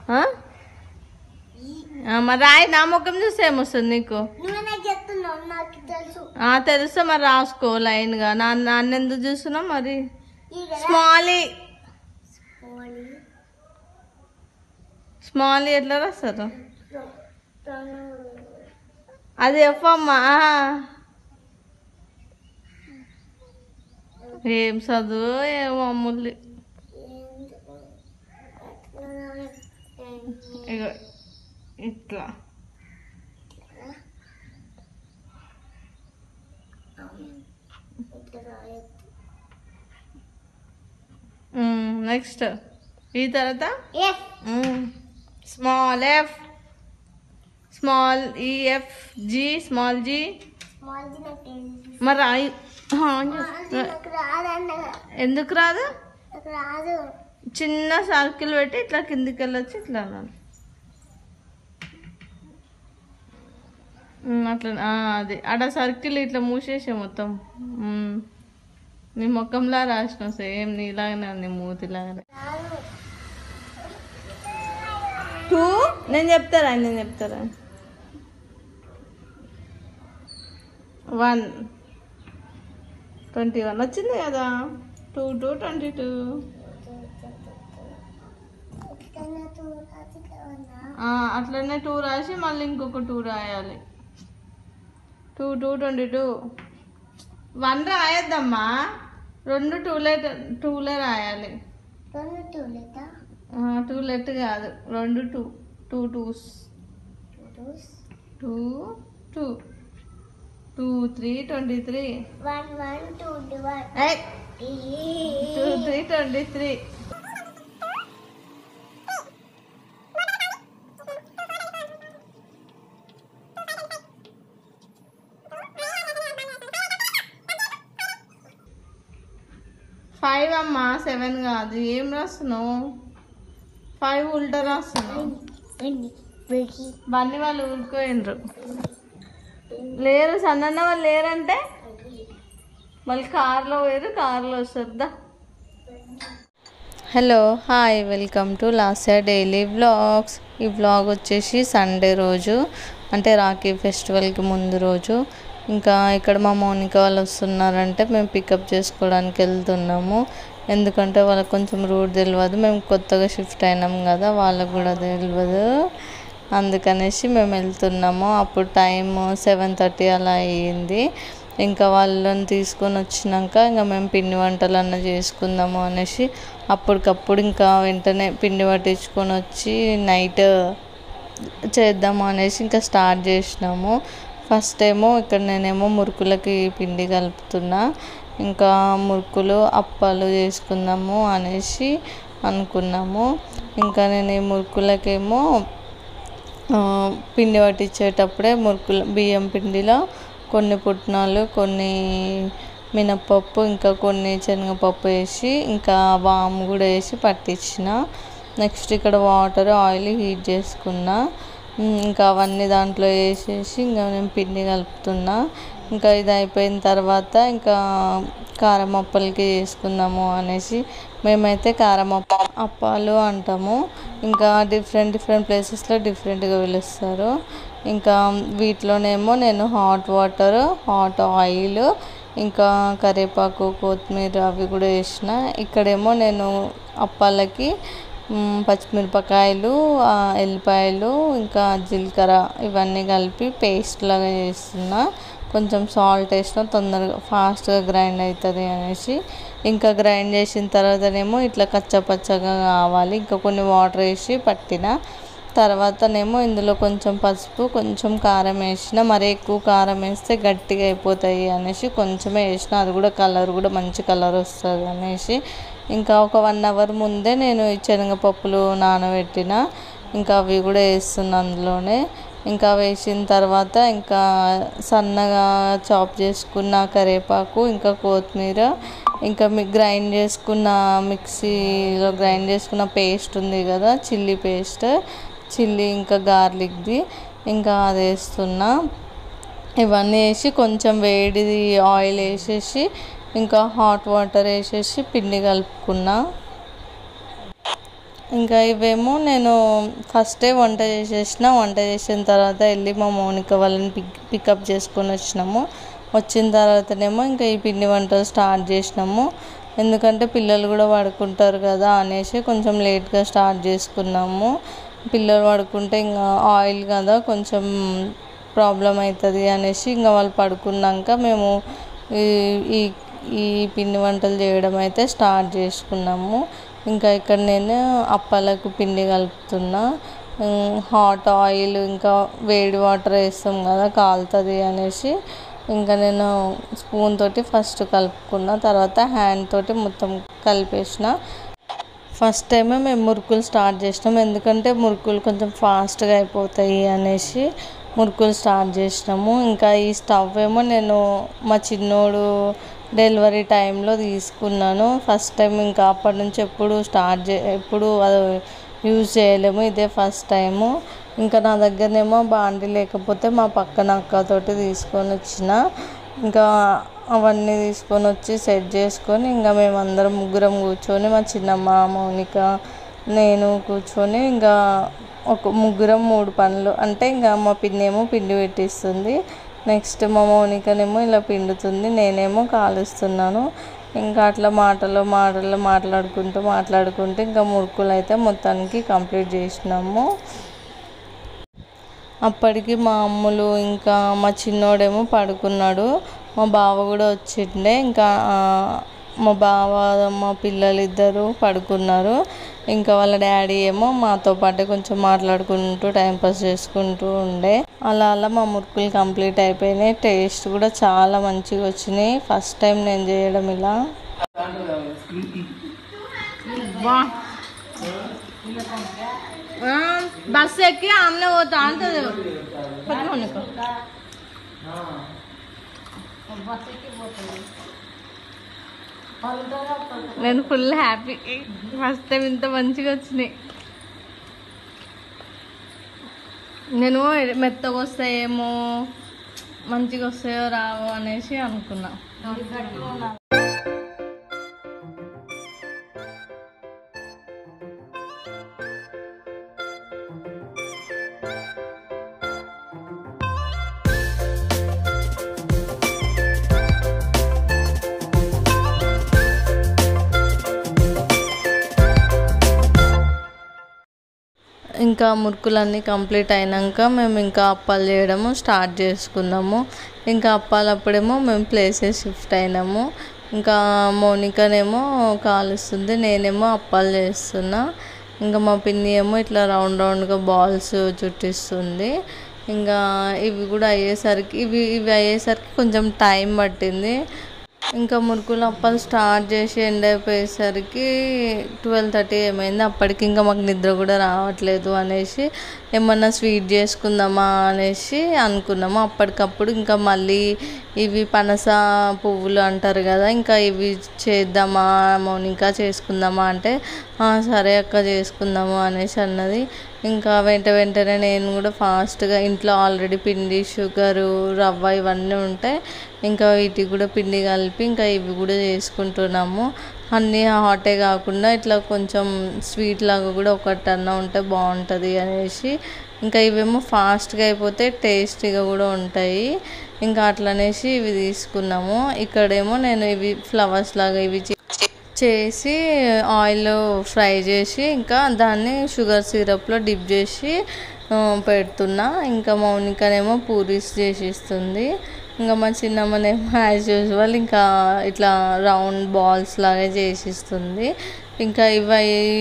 ఆ? ఆ, మరి రాయి నా ముఖం చూస్తే ఏమొస్తుంది నీకు నువ్వు నాకు చెప్తున్నావు నాకు తెలుసు ఆ తెలుసా మరి రాసుకో లైన్గా నా నన్ను ఎందుకు చూస్తున్నావు మరి ఈ కదా స్మాలీ ఓలి స్మాలీ ఎట్లా రాస్తారు తను అది ఎఫ్ అమ్మా ఏం చదువు ఏమో అమ్ముల్ని ఇగో ఇట్లా నెక్స్ట్ ఈ తర్వాత F small F small E F G small G small G నాకు తెలుసు మరి రాయి ఆ, నాకు రాదండి ఎందుకు రాదు నాకు రాదు చిన్న సర్కిల్ పెట్టి ఇట్లా కిందికి వెళ్ళొచ్చి ఇట్లా అనాలి ఉమ్, అట్లా ఆ, అది ఆడ సర్కిల్ ఇట్లా మూసేసే మొత్తం ఉమ్. నీ ముఖంలా రాసినావు సేమ్ నీలాగానే ఉంది మూతిలాగానే రాదు టూ నేను చెప్తారా నేను చెప్తారా వన్ ట్వంటీ వన్ వచ్చింది కదా టూ టూ ట్వంటీ టూ ఎక్కడైనా తూ రాదు కదా అట్లనే టూ రాసి మళ్ళీ ఇంకొక టూ రాయాలి two two twenty two one రాయొద్దమ్మా రెండు టూలే టూలే రాయాలి రెండు టూ లేదా టూ లెట్ కాదు రెండు two two twos twos two two two three twenty three one one two one two three twenty three five అమ్మా సెవెన్ కాదు ఏం రాస్తున్నావు ఫైవ్ ఉల్టా రాస్తున్నావు బన్నీ వాళ్ళు ఊరుకోయినరు లేరు సన్నన్న వాళ్ళు లేరంటే మళ్ళీ కార్లో పోయారు కార్లో వస్తుందా hello hi welcome to Lasya daily vlogs ఈ వ్లాగ్ వచ్చేసి సండే రోజు అంటే రాఖీ ఫెస్టివల్కి ముందు రోజు ఇంకా ఇక్కడ మా మౌనిక వాళ్ళు వస్తున్నారంటే మేము పికప్ చేసుకోవడానికి వెళ్తున్నాము ఎందుకంటే వాళ్ళకి కొంచెం రూట్ తెలియదు మేము కొత్తగా షిఫ్ట్ అయినాం కదా వాళ్ళకు కూడా తెలియదు అందుకనేసి మేము వెళ్తున్నాము అప్పుడు టైం సెవెన్ థర్టీ అలా అయ్యింది ఇంకా వాళ్ళని తీసుకొని వచ్చినాక ఇంకా మేము పిండి వంటలు అన్న చేసుకుందాము అనేసి అప్పటికప్పుడు ఇంకా వెంటనే పిండి పట్టించుకొని వచ్చి నైట్ చేద్దాము అనేసి ఇంకా స్టార్ట్ చేసినాము ఫస్ట్ ఏమో ఇక్కడ నేనేమో మురుకులకి పిండి కలుపుతున్నా ఇంకా మురుకులు అప్పాలు చేసుకుందాము అనేసి అనుకున్నాము ఇంకా నేను ఈ మురుకులకేమో ఆ, పిండి పట్టించేటప్పుడే మురుకులు బియ్యం పిండిలో కొన్ని పుట్నాలు కొన్ని మినప్పప్పు ఇంకా కొన్ని శనగపప్పు వేసి ఇంకా వాము కూడా వేసి పట్టించిన నెక్స్ట్ ఇక్కడ వాటర్ ఆయిల్ హీట్ చేసుకున్నా ఉమ్, ఇంకా అవన్నీ దాంట్లో వేసేసి ఇంకా నేను పిండి కలుపుతున్నా ఇంకా ఇది అయిపోయిన తర్వాత ఇంకా కారం అప్పలకి చేసుకుందాము అనేసి మేమైతే కారం అప్ప అప్పాలు అంటాము ఇంకా డిఫరెంట్ డిఫరెంట్ ప్లేసెస్లో డిఫరెంట్గా పిలుస్తారు ఇంకా వీటిలోనేమో నేను హాట్ వాటర్ హాట్ ఆయిల్ ఇంకా కరివేపాకు కొత్తిమీర అవి కూడా వేసిన ఇక్కడేమో నేను అప్పాలకి మ్, పచ్చిమిరపకాయలు ఆ, ఎల్లిపాయలు ఇంకా జీలకర్ర ఇవన్నీ కలిపి పేస్ట్ లాగా చేస్తున్నా కొంచెం సాల్ట్ వేసిన తొందరగా ఫాస్ట్గా గ్రైండ్ అవుతుంది అనేసి ఇంకా గ్రైండ్ చేసిన తర్వాతనేమో ఇట్లా కచ్చపచ్చగా కావాలి ఇంకా కొన్ని వాటర్ వేసి పట్టిన తర్వాతనేమో ఇందులో కొంచెం పసుపు కొంచెం కారం వేసిన మరీ ఎక్కువ కారం వేస్తే గట్టిగా అయిపోతాయి అనేసి కొంచెమే వేసిన అది కూడా కలర్ కూడా మంచి కలర్ వస్తుంది అనేసి ఇంకా ఒక వన్ అవర్ ముందే నేను ఈ శనగపప్పులు నానబెట్టిన ఇంకా అవి కూడా వేస్తున్నా అందులోనే ఇంకా వేసిన తర్వాత ఇంకా సన్నగా చాప్ చేసుకున్న కరివేపాకు ఇంకా కొత్తిమీర ఇంకా మీ గ్రైండ్ చేసుకున్న మిక్సీలో గ్రైండ్ చేసుకున్న పేస్ట్ ఉంది కదా చిల్లీ పేస్ట్ చిల్లీ ఇంకా గార్లిక్ది ఇంకా అది వేస్తున్నా ఇవన్నీ వేసి కొంచెం వేడిది ఆయిల్ వేసేసి ఇంకా హాట్ వాటర్ వేసేసి పిండి కలుపుకున్నా ఇంకా ఇవేమో నేను ఫస్టే వంట చేసేసిన వంట చేసిన తర్వాత వెళ్ళి మా మౌనిక వాళ్ళని పిక్ పికప్ చేసుకొని వచ్చినాము వచ్చిన తర్వాతనేమో ఇంకా ఈ పిండి వంటలు స్టార్ట్ చేసినాము ఎందుకంటే పిల్లలు కూడా పడుకుంటారు కదా అనేసి కొంచెం లేట్గా స్టార్ట్ చేసుకున్నాము పిల్లలు పడుకుంటే ఇంకా ఆయిల్ కదా కొంచెం ప్రాబ్లం అవుతుంది అనేసి ఇంకా వాళ్ళు పడుకున్నాక మేము ఈ ఈ ఈ పిండి వంటలు చేయడం అయితే స్టార్ట్ చేసుకున్నాము ఇంకా ఇక్కడ నేను అప్పాలకు పిండి కలుపుతున్నా హాట్ ఆయిల్ ఇంకా వేడి వాటర్ వేస్తాం కదా కాలుతుంది అనేసి ఇంకా నేను స్పూన్ తోటి ఫస్ట్ కలుపుకున్న తర్వాత హ్యాండ్ తోటి మొత్తం కలిపేసిన ఫస్ట్ టైమే మేము మురుకులు స్టార్ట్ చేసినాం ఎందుకంటే మురుకులు కొంచెం ఫాస్ట్గా అయిపోతాయి అనేసి మురుకులు స్టార్ట్ చేసినాము ఇంకా ఈ స్టవ్ ఏమో నేను మా చిన్నోడు డెలివరీ టైంలో తీసుకున్నాను ఫస్ట్ టైం ఇంకా అప్పటి నుంచి ఎప్పుడు స్టార్ట్ చే ఎప్పుడు అది యూజ్ చేయలేము ఇదే ఫస్ట్ టైము ఇంకా నా దగ్గరనేమో బాండి లేకపోతే మా పక్కన అక్కతోటి తీసుకొని వచ్చిన ఇంకా అవన్నీ తీసుకొని వచ్చి సెట్ చేసుకొని ఇంకా మేమందరం ముగ్గురం కూర్చొని మా చిన్నమ్మ మౌనిక నేను కూర్చొని ఇంకా ఒక ముగ్గురం మూడు పనులు అంటే ఇంకా మా పిన్ని ఏమో పిండి పెట్టిస్తుంది నెక్స్ట్ మా మౌనికనేమో ఇలా పిండుతుంది నేనేమో కాలుస్తున్నాను ఇంకా అట్లా మాటలు మాటలు మాట్లాడుకుంటూ మాట్లాడుకుంటూ ఇంకా మురుకులు అయితే మొత్తానికి కంప్లీట్ చేసినాము అప్పటికి మా అమ్ములు ఇంకా మా చిన్నోడేమో పడుకున్నాడు మా బావ కూడా వచ్చిండే ఇంకా ఆ, మా బావ మా పిల్లలు ఇద్దరు పడుకున్నారు ఇంకా వాళ్ళ డాడీ ఏమో మాతో పాటే కొంచెం మాట్లాడుకుంటూ టైంపాస్ చేసుకుంటూ ఉండే అలా అలా మా మురుకులు కంప్లీట్ అయిపోయినాయి టేస్ట్ కూడా చాలా మంచిగా వచ్చినాయి ఫస్ట్ టైం నేను చేయడం ఇలా బస్సు ఎక్కి ఆమె పోతా అంటది పట్టుకోనికో నేను ఫుల్ హ్యాపీ ఫస్ట్ టైం ఇంత మంచిగా వచ్చినాయి నేను మెత్తగా వస్తాయేమో మంచిగా వస్తాయో రావో అనేసి అనుకున్నా ఇంకా మురుకులన్నీ కంప్లీట్ అయినాక మేము ఇంకా అప్పాలు చేయడము స్టార్ట్ చేసుకున్నాము ఇంకా అప్పాలు అప్పుడేమో మేము ప్లేసెస్ షిఫ్ట్ అయినాము ఇంకా మౌనికనేమో కాలుస్తుంది నేనేమో అప్పాలు చేస్తున్నా ఇంకా మా పిన్ని ఏమో ఇట్లా రౌండ్ రౌండ్గా బాల్స్ చుట్టిస్తుంది ఇంకా ఇవి కూడా అయ్యేసరికి ఇవి ఇవి అయ్యేసరికి కొంచెం టైం పట్టింది ఇంకా మురుకులు అప్పాలు స్టార్ట్ చేసి ఎండ్ అయిపోయేసరికి ట్వెల్వ్ థర్టీ ఏమైంది అప్పటికి ఇంకా మాకు నిద్ర కూడా రావట్లేదు అనేసి ఏమన్నా స్వీట్ చేసుకుందామా అనేసి అనుకున్నాము అప్పటికప్పుడు ఇంకా మళ్ళీ ఇవి పనస పువ్వులు అంటారు కదా ఇంకా ఇవి చేద్దామా మౌనిక చేసుకుందామా అంటే "ఆ, సరే అక్క చేసుకుందాము అనేసి అన్నది ఇంకా వెంట వెంటనే నేను కూడా ఫాస్ట్గా ఇంట్లో ఆల్రెడీ పిండి షుగరు రవ్వ ఇవన్నీ ఉంటాయి ఇంకా వీటికి కూడా పిండి కలిపి ఇంకా ఇవి కూడా చేసుకుంటున్నాము అన్నీ హాటే కాకుండా ఇట్లా కొంచెం స్వీట్ లాగా కూడా ఒకటన్నా ఉంటే బాగుంటుంది అనేసి ఇంకా ఇవేమో ఫాస్ట్గా అయిపోతే టేస్టీగా కూడా ఉంటాయి ఇంకా అట్లనేసి ఇవి తీసుకున్నాము ఇక్కడేమో నేను ఇవి ఫ్లవర్స్ లాగా ఇవి చే- చేసి ఆయిల్ ఫ్రై చేసి ఇంకా దాన్ని షుగర్ సిరప్లో డిప్ చేసి ఆ, పెడుతున్నా ఇంకా మౌనికనేమో పూరీస్ చేసి ఇస్తుంది ఇంకా మా చిన్నమ్మనేమో యాజ్ యూజువల్ ఇంకా ఇట్లా రౌండ్ బాల్స్ లాగా చేసిస్తుంది ఇంకా ఇవి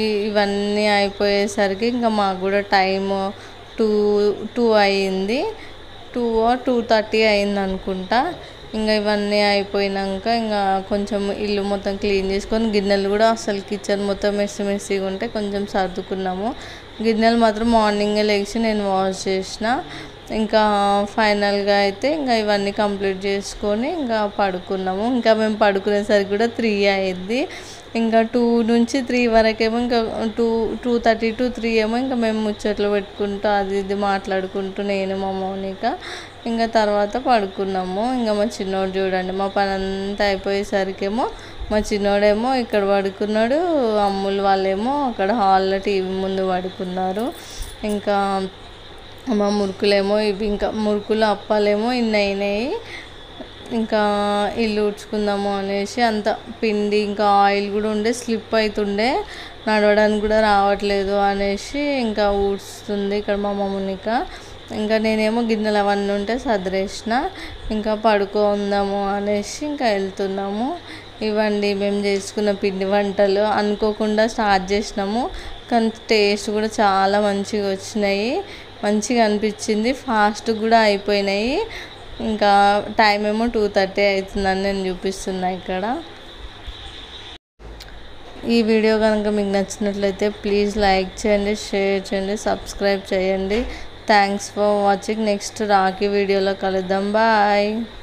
ఇవన్నీ అయిపోయేసరికి ఇంకా మాకు కూడా టైము టూ టూ అయ్యింది టూ టూ థర్టీ అయింది అనుకుంటా ఇంకా ఇవన్నీ అయిపోయినాక ఇంకా కొంచెం ఇల్లు మొత్తం క్లీన్ చేసుకొని గిన్నెలు కూడా అసలు కిచెన్ మొత్తం మెస్సి మెస్సిగా ఉంటే కొంచెం సర్దుకున్నాము గిన్నెలు మాత్రం మార్నింగే లేచి నేను వాష్ చేసిన ఇంకా ఫైనల్గా అయితే ఇంకా ఇవన్నీ కంప్లీట్ చేసుకొని ఇంకా పడుకున్నాము ఇంకా మేము పడుకునేసరికి కూడా త్రీ అయ్యింది ఇంకా టూ నుంచి త్రీ వరకేమో ఇంకా two two thirty to three ఏమో ఇంకా మేము ముచ్చట్లు పెట్టుకుంటూ అది ఇది మాట్లాడుకుంటూ నేను మా మౌనిక ఇంకా తర్వాత పడుకున్నాము ఇంకా మా చిన్నోడు చూడండి మా పని అంతా అయిపోయేసరికేమో మా చిన్నోడేమో ఇక్కడ పడుకున్నాడు అమ్ములు వాళ్ళేమో అక్కడ హాల్లో టీవీ ముందు పడుకున్నారు ఇంకా మా మురుకులేమో ఇవి ఇంకా మురుకులు అప్పాలేమో ఇన్ని అయినాయి ఇంకా ఇల్లు ఊడ్చుకుందాము అనేసి అంత పిండి ఇంకా ఆయిల్ కూడా ఉండే స్లిప్ అవుతుండే నడవడానికి కూడా రావట్లేదు అనేసి ఇంకా ఊడ్చుతుంది ఇక్కడ మా మమ్మనిక ఇంకా నేనేమో గిన్నెలు అవన్నీ ఉంటే సదిరేసిన ఇంకా పడుకుందాము అనేసి ఇంకా వెళ్తున్నాము ఇవ్వండి మేము చేసుకున్న పిండి వంటలు అనుకోకుండా స్టార్ట్ చేసినాము కానీ టేస్ట్ కూడా చాలా మంచిగా వచ్చినాయి మంచిగా అనిపించింది ఫాస్ట్ కూడా అయిపోయినాయి ఇంకా టైం ఏమో టూ థర్టీ అవుతుందని నేను చూపిస్తున్నా ఇక్కడ ఈ వీడియో కనుక మీకు నచ్చినట్లయితే ప్లీజ్ లైక్ చేయండి షేర్ చేయండి సబ్స్క్రైబ్ చేయండి thanks for watching next Rakhi వీడియోలో కలుద్దాం బాయ్